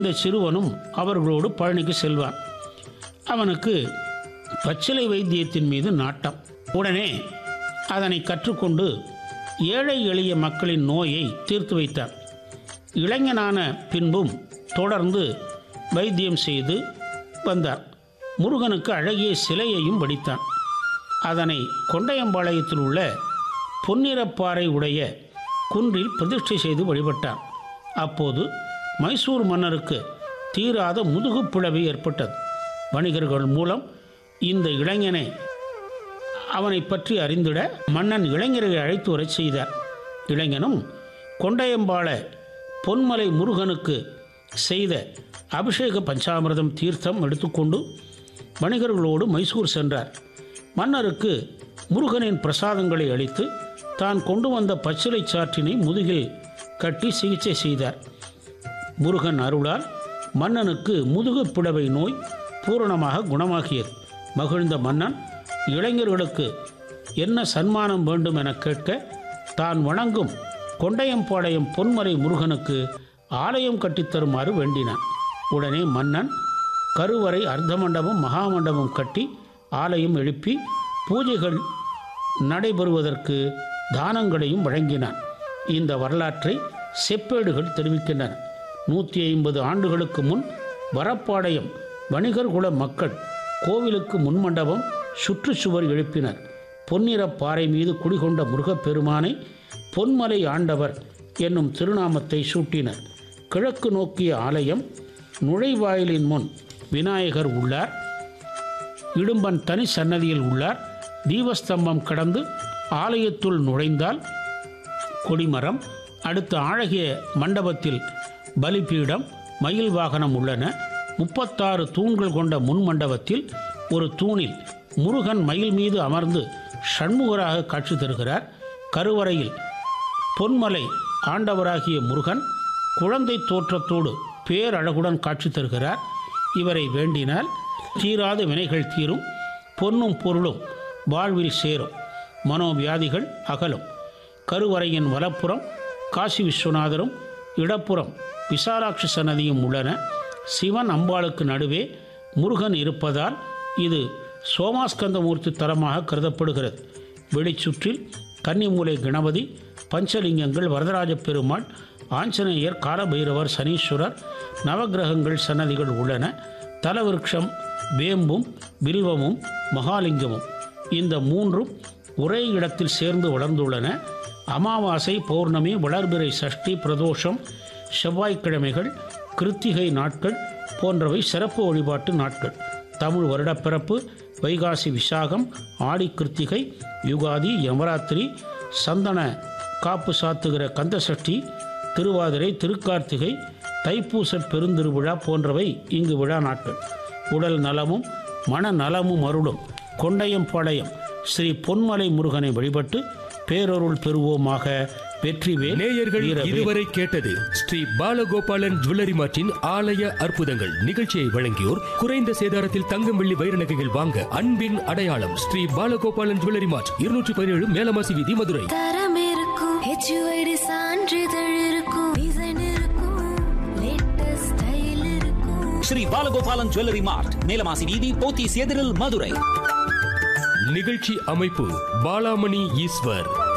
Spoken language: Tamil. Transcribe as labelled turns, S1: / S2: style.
S1: இந்த சிறுவனும் அவர்களோடு பழனிக்கு செல்வான் அவனுக்கு பச்சிலை வைத்தியத்தின் மீது நாட்டம் உடனே அதனை கற்றுக்கொண்டு ஏழை எளிய மக்களின் நோயை தீர்த்து வைத்தான் இளைஞனான பின்பும் தொடர்ந்து வைத்தியம் செய்து வந்தார் முருகனுக்கு அழகிய சிலையையும் வடித்தான் அதனை கொண்டையம்பாளையத்தில் உள்ள பொன்னிறப்பாறை உடைய குன்றில் பிரதிஷ்டை செய்து வழிபட்டான் அப்போது மைசூர் மன்னருக்கு தீராத முதுகுப் பிளவு ஏற்பட்டது வணிகர்கள் மூலம் இந்த இளைஞனை அவனை பற்றி அறிந்திட மன்னன் இளைஞரை அழைத்து வரச் செய்தார் இளைஞனும் கொண்டையம்பாள பொன்மலை முருகனுக்கு செய்த அபிஷேக பஞ்சாமிர்தம் தீர்த்தம் எடுத்துக்கொண்டு வணிகர்களோடு மைசூர் சென்றார் மன்னருக்கு முருகனின் பிரசாதங்களை அளித்து தான் கொண்டு வந்த பச்சிலை சாற்றினை முதுகில் கட்டி சிகிச்சை செய்தார் முருகன் அருளால் மன்னனுக்கு முதுகுப் பிளவை நோய் பூரணமாக குணமாகியது மகிழ்ந்த மன்னன் இளைஞர்களுக்கு என்ன சன்மானம் வேண்டும் என கேட்க தான் வணங்கும் கொண்டையம்பாளையம் பொன்மலை முருகனுக்கு ஆலயம் கட்டித்தருமாறு வேண்டினான் உடனே மன்னன் கருவறை அர்த்தமண்டபம் மகாமண்டபம் கட்டி ஆலயம் எழுப்பி பூஜைகள் நடைபெறுவதற்கு தானங்களையும் வழங்கினான் இந்த வரலாற்றை செப்பேடுகள் தெரிவிக்கின்றன நூற்றி ஐம்பது ஆண்டுகளுக்கு முன் வரப்பாளையம் வணிகர் குல மக்கள் கோவிலுக்கு முன்மண்டபம் சுற்றுச்சுவர் எழுப்பினர் பொன்னிறப் பாறை மீது குடிகொண்ட முருகப்பெருமானை பொன்மலை ஆண்டவர் என்னும் திருநாமத்தை சூட்டினர் கிழக்கு நோக்கிய ஆலயம் நுழைவாயிலின் முன் விநாயகர் உள்ளார் இடும்பன் தனி சன்னதியில் உள்ளார் தீபஸ்தம்பம் கடந்து ஆலயத்துள் நுழைந்தால் கொடிமரம் அடுத்த அழகிய மண்டபத்தில் பலிபீடம் மயில் வாகனம் உள்ளன முப்பத்தாறு தூண்கள் கொண்ட முன் மண்டபத்தில் ஒரு தூணில் முருகன் மயில் மீது அமர்ந்து சண்முகராக காட்சி தருகிறார் கருவறையில் பொன்மலை ஆண்டவராகிய முருகன் குழந்தை தோற்றத்தோடு பேரழகுடன் காட்சி தருகிறார் இவரை வேண்டினால் தீராத வினைகள் தீரும் பொன்னும் பொருளும் வாழ்வில் சேரும் மனோவியாதிகள் அகலும் கருவறையின் வலப்புறம் காசி விஸ்வநாதரும் இடப்புறம் விசாலாட்சி சன்னதியும் உள்ளன சிவன் அம்பாளுக்கு நடுவே முருகன் இருப்பதால் இது சோமாஸ்கந்தமூர்த்தி தலமாக கருதப்படுகிறது வெளிச்சுற்றில் கன்னிமூலை கணபதி பஞ்சலிங்கங்கள் வரதராஜ பெருமாள் ஆஞ்சநேயர் காலபைரவர் சனீஸ்வரர் நவக்கிரகங்கள் சன்னதிகள் உள்ளன தலவிருட்சம் வேம்பும் வில்வமும் மகாலிங்கமும் இந்த மூன்றும் ஒரே இடத்தில் சேர்ந்து வளர்ந்துள்ளன அமாவாசை பௌர்ணமி வளர்பிறை சஷ்டி பிரதோஷம் செவ்வாய்க்கிழமைகள் கிருத்திகை நாட்கள் போன்றவை சிறப்பு வழிபாட்டு நாட்கள் தமிழ் வருடப்பிறப்பு வைகாசி விசாகம் ஆடி கிருத்திகை யுகாதி யமராத்திரி சந்தன காப்பு சாத்துகிற கந்தசஷ்டி திருவாதிரை திருக்கார்த்திகை தைப்பூச பெருந்திருவிழா போன்றவை இங்கு விழா நாட்கள் உடல் நலமும் மன நலமும் அருளும் கொண்டையம்பாளையம் ஸ்ரீ பொன்மலை முருகனை வழிபட்டு பேரருள் பெறுவோமாக வெற்றிவேல்
S2: நேயர்கள்
S1: வீரவேல்.
S2: இதுவரை கேட்டது ஸ்ரீ பாலகோபாலன் ஜுவல்லரி மார்ட்டின் ஆலய அற்புதங்கள் நிகழ்ச்சியை வழங்கியோர் குறைந்த சேதாரத்தில் தங்கம் வெள்ளி வைர நகைகள் வாங்க அன்பின் அடையாளம் ஸ்ரீ பாலகோபாலன் ஜுவல்லரி மார்ட் இருநூற்றி பதினேழு மேலமாசி வீதி மதுரை
S3: தரம் இருக்கும் ஹெச்யூஐடி சான்றிதழ் இருக்கும் டிசைன் இருக்கும் லேட்டஸ்ட் ஸ்டைல் இருக்கும்
S4: ஸ்ரீ பாலகோபாலன் ஜுவல்லரி மார்ட் மேலமாசி வீதி போத்தீஸ் எதிரில் மதுரை
S2: நிகழ்ச்சி அமைப்பு பாலாமணி ஈஸ்வர்